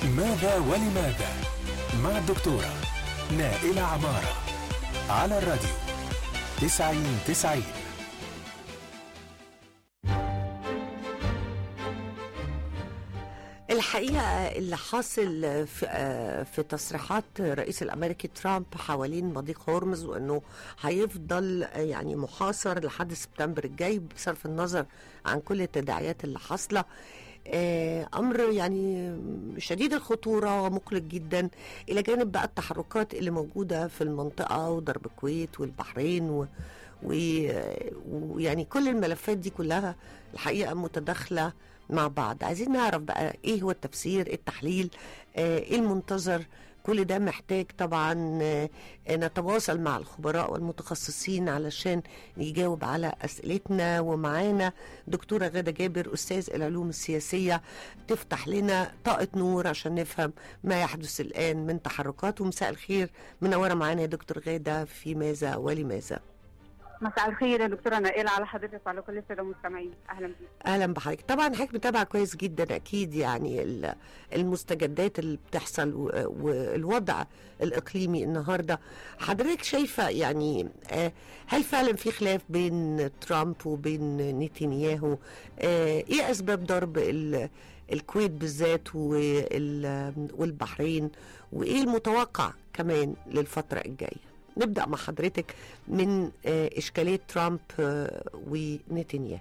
ماذا ولماذا مع الدكتورة نائلة عمارة على الراديو تسعين تسعين الحقيقة اللي حاصل في, آه، في تصريحات رئيس الأمريكي ترامب حوالين مضيق هورمز وأنه هيفضل آه، يعني محاصر لحد سبتمبر الجاي بصرف النظر عن كل التداعيات اللي حاصلة آه، أمر يعني شديد الخطورة ومقلق جدا إلى جانب بقى التحركات اللي موجودة في المنطقة وضرب الكويت والبحرين و و- ويعني كل الملفات دي كلها الحقيقة متداخلة مع بعض عايزين نعرف بقى ايه هو التفسير إيه التحليل آه، ايه المنتظر كل ده محتاج طبعا آه، نتواصل مع الخبراء والمتخصصين علشان يجاوب على اسئلتنا ومعانا دكتوره غاده جابر استاذ العلوم السياسيه تفتح لنا طاقه نور عشان نفهم ما يحدث الان من تحركات ومساء الخير منوره معانا يا دكتور غاده في ماذا ولماذا مساء الخير يا دكتوره نائله على حضرتك وعلى كل الساده المستمعين اهلا بيك اهلا بحضرتك طبعا حضرتك متابعه كويس جدا اكيد يعني ال- المستجدات اللي بتحصل و- والوضع الاقليمي النهارده حضرتك شايفه يعني آه، هل فعلا في خلاف بين ترامب وبين نتنياهو آه، ايه اسباب ضرب ال- الكويت بالذات وال- والبحرين وايه المتوقع كمان للفتره الجايه نبدا مع حضرتك من آه، اشكاليه ترامب آه، ونتنياهو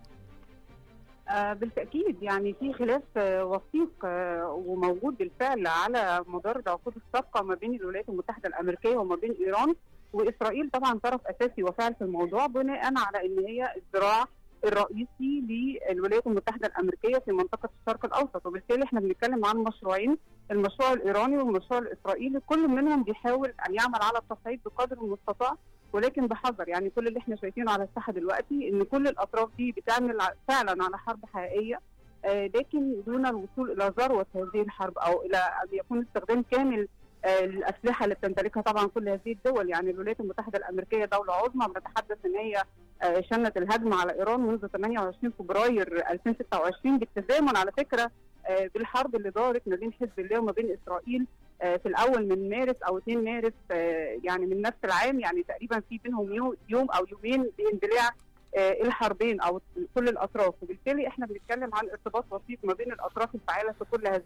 آه بالتاكيد يعني في خلاف آه وثيق آه وموجود بالفعل على مدار العقود السابقه ما بين الولايات المتحده الامريكيه وما بين ايران واسرائيل طبعا طرف اساسي وفاعل في الموضوع بناء على ان هي الذراع الرئيسي للولايات المتحده الامريكيه في منطقه الشرق الاوسط وبالتالي احنا بنتكلم عن مشروعين المشروع الايراني والمشروع الاسرائيلي كل منهم بيحاول ان يعمل على التصعيد بقدر المستطاع ولكن بحذر يعني كل اللي احنا شايفينه على الساحه دلوقتي ان كل الاطراف دي بتعمل ع- فعلا على حرب حقيقيه آه، لكن دون الوصول الى ذروه هذه الحرب او الى ان يكون استخدام كامل آه، للاسلحه اللي بتمتلكها طبعا كل هذه الدول يعني الولايات المتحده الامريكيه دوله عظمى بنتحدث ان هي آه، شنت الهجمه على ايران منذ 28 فبراير 2026 بالتزامن على فكره آه، بالحرب اللي دارت ما بين حزب الله وما بين اسرائيل آه، في الاول من مارس او 2 مارس آه، يعني من نفس العام يعني تقريبا في بينهم يو- يوم او يومين باندلاع آه، الحربين او كل الاطراف وبالتالي احنا بنتكلم عن ارتباط وثيق ما بين الاطراف الفاعله في كل هذه